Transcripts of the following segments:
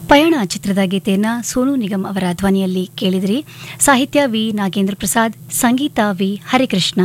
ಪಯಣ ಚಿತ್ರದ ಗೀತೆಯನ್ನ ಸೋನು ನಿಗಮ್ ಅವರ ಧ್ವನಿಯಲ್ಲಿ ಕೇಳಿದಿರಿ ಸಾಹಿತ್ಯ ವಿ ನಾಗೇಂದ್ರ ಪ್ರಸಾದ್ ಸಂಗೀತ ವಿ ಹರಿಕೃಷ್ಣ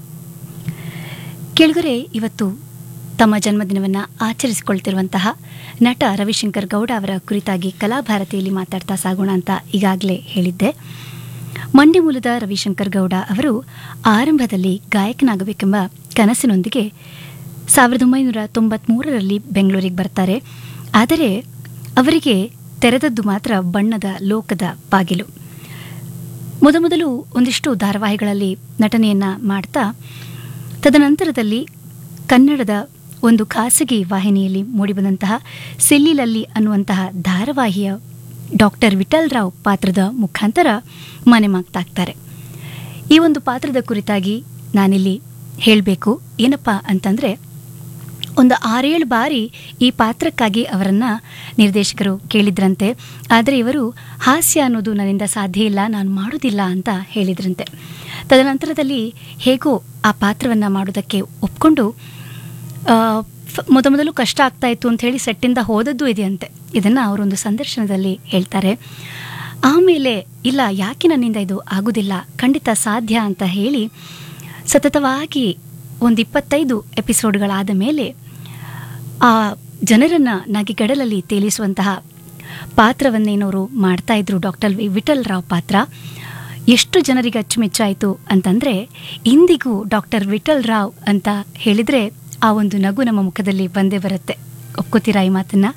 ಕೆಳಗರೆ ಇವತ್ತು ತಮ್ಮ ಜನ್ಮದಿನವನ್ನು ಆಚರಿಸಿಕೊಳ್ತಿರುವಂತಹ ನಟ ರವಿಶಂಕರ್ ಗೌಡ ಅವರ ಕುರಿತಾಗಿ ಕಲಾಭಾರತಿಯಲ್ಲಿ ಮಾತಾಡ್ತಾ ಸಾಗೋಣ ಅಂತ ಈಗಾಗಲೇ ಹೇಳಿದ್ದೆ ಮಂಡ್ಯ ಮೂಲದ ರವಿಶಂಕರ್ ಗೌಡ ಅವರು ಆರಂಭದಲ್ಲಿ ಗಾಯಕನಾಗಬೇಕೆಂಬ ಕನಸಿನೊಂದಿಗೆ ಸಾವಿರದ ಒಂಬೈನೂರ ತೊಂಬತ್ಮೂರರಲ್ಲಿ ಬೆಂಗಳೂರಿಗೆ ಬರ್ತಾರೆ ಆದರೆ ಅವರಿಗೆ ತೆರೆದದ್ದು ಮಾತ್ರ ಬಣ್ಣದ ಲೋಕದ ಬಾಗಿಲು ಮೊದಮೊದಲು ಒಂದಿಷ್ಟು ಧಾರಾವಾಹಿಗಳಲ್ಲಿ ನಟನೆಯನ್ನ ಮಾಡ್ತಾ ತದನಂತರದಲ್ಲಿ ಕನ್ನಡದ ಒಂದು ಖಾಸಗಿ ವಾಹಿನಿಯಲ್ಲಿ ಮೂಡಿಬಂದಂತಹ ಸೆಲ್ಲಿಲಲ್ಲಿ ಅನ್ನುವಂತಹ ಧಾರಾವಾಹಿಯ ಡಾಕ್ಟರ್ ವಿಠಲ್ ರಾವ್ ಪಾತ್ರದ ಮುಖಾಂತರ ಮನೆ ಮಾತಾಗ್ತಾರೆ ಈ ಒಂದು ಪಾತ್ರದ ಕುರಿತಾಗಿ ನಾನಿಲ್ಲಿ ಹೇಳಬೇಕು ಏನಪ್ಪ ಅಂತಂದರೆ ಒಂದು ಆರೇಳು ಬಾರಿ ಈ ಪಾತ್ರಕ್ಕಾಗಿ ಅವರನ್ನ ನಿರ್ದೇಶಕರು ಕೇಳಿದ್ರಂತೆ ಆದರೆ ಇವರು ಹಾಸ್ಯ ಅನ್ನೋದು ನನ್ನಿಂದ ಸಾಧ್ಯ ಇಲ್ಲ ನಾನು ಮಾಡೋದಿಲ್ಲ ಅಂತ ಹೇಳಿದ್ರಂತೆ ತದನಂತರದಲ್ಲಿ ಹೇಗೋ ಆ ಪಾತ್ರವನ್ನು ಮಾಡೋದಕ್ಕೆ ಒಪ್ಕೊಂಡು ಮೊದಮೊದಲು ಕಷ್ಟ ಆಗ್ತಾ ಇತ್ತು ಅಂತ ಹೇಳಿ ಸೆಟ್ಟಿಂದ ಹೋದದ್ದು ಇದೆಯಂತೆ ಇದನ್ನು ಅವರೊಂದು ಸಂದರ್ಶನದಲ್ಲಿ ಹೇಳ್ತಾರೆ ಆಮೇಲೆ ಇಲ್ಲ ಯಾಕೆ ನನ್ನಿಂದ ಇದು ಆಗುವುದಿಲ್ಲ ಖಂಡಿತ ಸಾಧ್ಯ ಅಂತ ಹೇಳಿ ಸತತವಾಗಿ ಒಂದು ಇಪ್ಪತ್ತೈದು ಎಪಿಸೋಡ್ಗಳಾದ ಮೇಲೆ ಆ ಜನರನ್ನು ನಗೆಗಡಲಲ್ಲಿ ತೇಲಿಸುವಂತಹ ಪಾತ್ರವನ್ನೇನವರು ಮಾಡ್ತಾ ಇದ್ರು ಡಾಕ್ಟರ್ ವಿ ವಿಠಲ್ ರಾವ್ ಪಾತ್ರ ಎಷ್ಟು ಜನರಿಗೆ ಅಚ್ಚುಮೆಚ್ಚಾಯಿತು ಅಂತಂದರೆ ಇಂದಿಗೂ ಡಾಕ್ಟರ್ ವಿಠಲ್ ರಾವ್ ಅಂತ ಹೇಳಿದರೆ ಆ ಒಂದು ನಗು ನಮ್ಮ ಮುಖದಲ್ಲಿ ಬಂದೇ ಬರುತ್ತೆ ಒಪ್ಕೋತೀರಾ ಈ ಮಾತನ್ನ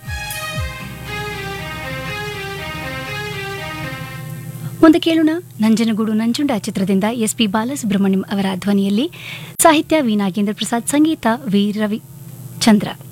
ಮುಂದೆ ಕೇಳೋಣ ನಂಜನಗೂಡು ನಂಜುಂಡ ಚಿತ್ರದಿಂದ ಎಸ್ ಪಿ ಬಾಲಸುಬ್ರಹ್ಮಣ್ಯಂ ಅವರ ಧ್ವನಿಯಲ್ಲಿ ಸಾಹಿತ್ಯ ವಿ ನಾಗೇಂದ್ರ ಪ್ರಸಾದ್ ಸಂಗೀತ ವಿ ರವಿ ಚಂದ್ರ